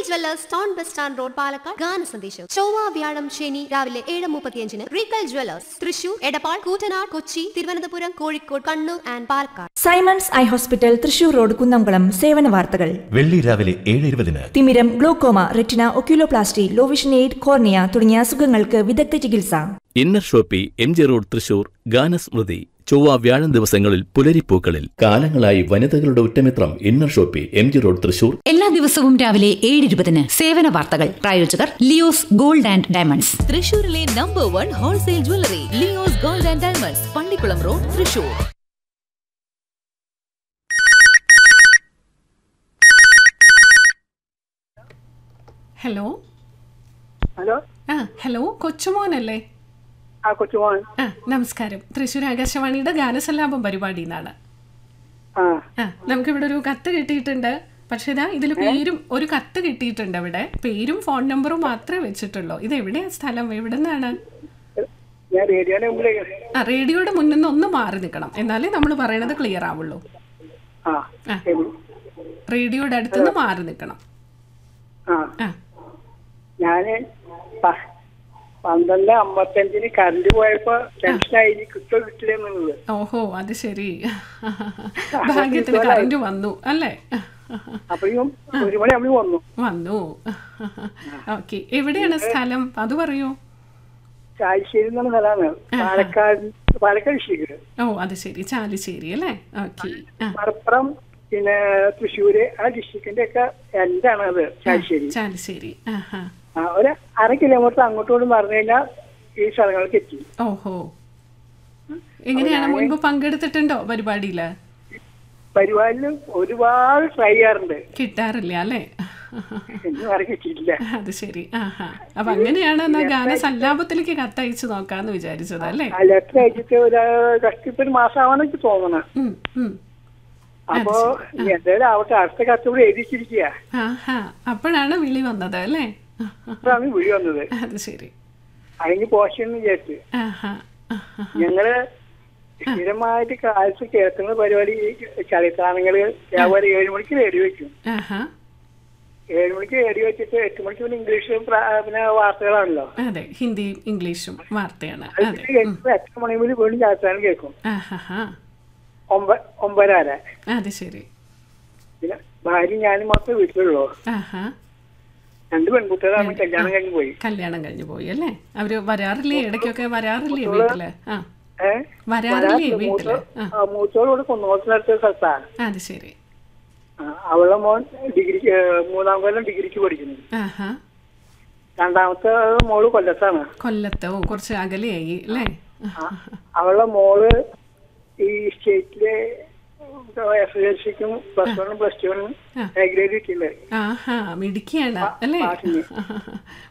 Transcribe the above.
Jewellers town bus stand road Palakkad ഗാന സന്ദേശം ചൊവ്വ വ്യാഴം ശനി രാവിലെ ഏഴ് മുപ്പത്തിയഞ്ചിന് Regal jewellers Thrissur Edappal Koottanad Kochi Thiruvananthapuram Kozhikode Kannur and Palakkad Simons eye hospital Thrissur road Kunnamkulam സേവന വാർത്തകൾ വെള്ളി രാവിലെ ഏഴ് ഇരുപതിന് തിമിരം glaucoma retina oculoplasty low vision aid cornea തുടങ്ങിയ അസുഖങ്ങൾക്ക് വിദഗ്ധ ചികിത്സ Inner Shoppy M G road Thrissur Ganasmrithi ചൊവ്വ വ്യാഴം ദിവസങ്ങളിൽ പുലരിപ്പൂക്കളിൽ കാലങ്ങളായി വനിതകളുടെ ഉറ്റമിത്രം Inner Shoppy M G road Thrissur എല്ലാ ദിവസവും രാവിലെ ഏഴ് ഇരുപതിന് സേവന വാർത്തകൾ പ്രായോജകർ ലിയോസ് ഗോൾഡ് ആൻഡ് ഡയമണ്ട്സ് തൃശൂരിലെ number one wholesale jewellery Leo's gold and diamonds Pallikkulam road Thrissur hello hello ആ ഹലോ കൊച്ചുമോനല്ലേ ആ കൊച്ചുമോൻ ആ നമസ്കാരം തൃശ്ശൂർ ആകാശവാണിയുടെ ഗാനസല്ലാപം പരിപാടി എന്നാണ് ആ ആ നമുക്കിവിടെ ഒരു കത്ത് കിട്ടിയിട്ടുണ്ട് പക്ഷേ ഇതാ ഇതിൽ പേരും ഒരു കത്ത് കിട്ടിയിട്ടുണ്ട് ഇവിടെ പേരും ഫോൺ നമ്പറും മാത്രമേ വെച്ചിട്ടുള്ളൂ ഇത് എവിടെയാ സ്ഥലം എവിടെ നിന്നാണ് ഞാൻ റേഡിയോയുടെ മുമ്പിലേക്ക് ആ റേഡിയോയുടെ മുന്നിൽ നിന്ന് ഒന്ന് മാറി നിൽക്കണം എന്നാലേ നമ്മൾ പറയണത് ക്ലിയർ ആവുള്ളൂ ആ ആ. ശരി റേഡിയോയുടെ അടുത്തുനിന്ന് മാറി നിൽക്കണം ആ ആ ഞാന് പ- പന്ത്രണ്ട് അമ്പത്തഞ്ചിന് കറണ്ട് പോയപ്പോ ടെൻഷനായി കിട്ടോ കിട്ടില്ല എന്നുള്ളത് ഓഹോ അത് ശരി ഭാഗ്യത്തിന് കറണ്ട് വന്നു അല്ലേ അപ്പോഴും ഒരു മണി നമ്മൾ വന്നു വന്നു ഓക്കെ എവിടെയാണ് സ്ഥലം അത് പറയൂ ചായശ്ശേരി എന്നുള്ള സ്ഥലമാണ് പാലക്കാട് പാലക്കാട് ഡിസ്ട്രിക്ട് ഓ അത് ശരി ചാലിശ്ശേരി അല്ലേ ഓക്കെ ആ മലപ്പുറം പിന്നെ തൃശ്ശൂര് ആ ഡിസ്ട്രിക്റ്റിന്റെ ഒക്കെ എന്താണ് അത് ചായശ്ശേരി ചാലിശ്ശേരി ആഹാ ആ ഒരു അര കിലോമീറ്റർ അങ്ങോട്ടും പറഞ്ഞു കഴിഞ്ഞാൽ ഈ സ്ഥലങ്ങൾക്ക് എത്തി ഓഹോ എങ്ങനെയാണ് മുൻപ് പങ്കെടുത്തിട്ടുണ്ടോ പരിപാടിയില് പരിപാടിയിൽ ഒരുപാട് ട്രൈ ചെയ്യാറുണ്ട് കിട്ടാറില്ല അല്ലേ എന്നും ആരും കിട്ടിയിട്ടില്ല അത് ശരി ആഹാ അപ്പൊ അങ്ങനെയാണ് എന്നാ ഗാന സല്ലാപത്തിലേക്ക് കത്തയച്ചു നോക്കാന്ന് വിചാരിച്ചത് അല്ലേ ആ ലെറ്റർ അയച്ചിട്ട് ഒരു കഷ്ടിപ്പ് ഒരു മാസമാണെന്ന് എനിക്ക് തോന്നണം ഉം, ഉം. അപ്പോ എന്തായാലും ആവട്ടെ അടുത്ത കത്തോട് എഴുതിച്ചിരിക്കുക ആഹാ അപ്പോഴാണ് വിളി വന്നത് അല്ലേ അപ്പോഴാണ് വിളി വന്നത് അത് ശരി അതിന് പോഷൻ വിചാരിച്ചു ആഹാ ആഹാ. ഞങ്ങള് സ്ഥിരമായിട്ട് കാലത്ത് കേൾക്കുന്ന പരിപാടി ചരിത്രാണങ്ങള് രാവിലെ ഏഴ് മണിക്ക് റേഡിയോ വെക്കും ആഹാ ഏഴ് മണിക്ക് റേഡിയോ വെച്ചിട്ട് എട്ട് മണിക്ക് പിന്നെ ഇംഗ്ലീഷും പ്ര- പിന്നെ വാർത്തകളാണല്ലോ അതെ ഹിന്ദിയും ഇംഗ്ലീഷും വാർത്തയാണ് അത് അതെ കേൾക്കുമ്പോ എട്ട് മണി മുതൽ വീണ്ടും ചരിത്രാണ് കേൾക്കും ആഹാ ഒമ്പ ഒമ്പതര അത് ശരി പിന്നെ ഭാര്യ ഞാനും മാത്രമേ വീട്ടിലുള്ളൂ ആഹാ രണ്ട് പെൺകുട്ടികളാണ് കല്യാണം കഴിഞ്ഞ് പോയി കല്യാണം കഴിഞ്ഞു പോയി അല്ലേ അവര് വരാറില്ലേ ഇടയ്ക്കൊക്കെ വരാറില്ലേ വീട്ടില് ആ ഏഹ് വരാറില്ലേ വീട്ടില് ആ മൂത്തോളോട് കുന്നോത്തിനടുത്ത സ്ഥലത്താണ് അത് ശരി ആ, അവളുടെ മോൻ ഡിഗ്രിക്ക് ഏഹ്, മൂന്നാം കൊല്ലം ഡിഗ്രിക്ക് പഠിക്കുന്നു ആഹാ രണ്ടാമത്തെ മോള് കൊല്ലത്താണ് കൊല്ലത്തോ കുറച്ച് അകലെയായി അല്ലേ ആ, അവളുടെ മോള് ഈ സ്റ്റേറ്റിലെ എസ് എൽ സിക്കും പ്ലസ് വണ്ണും പ്ലസ് ടുവിനും ഗ്രേഡ് കിട്ടിയിട്ടുണ്ട് ആഹാ മിടുക്കിയാണ് അല്ലേ പാട്ടിന്.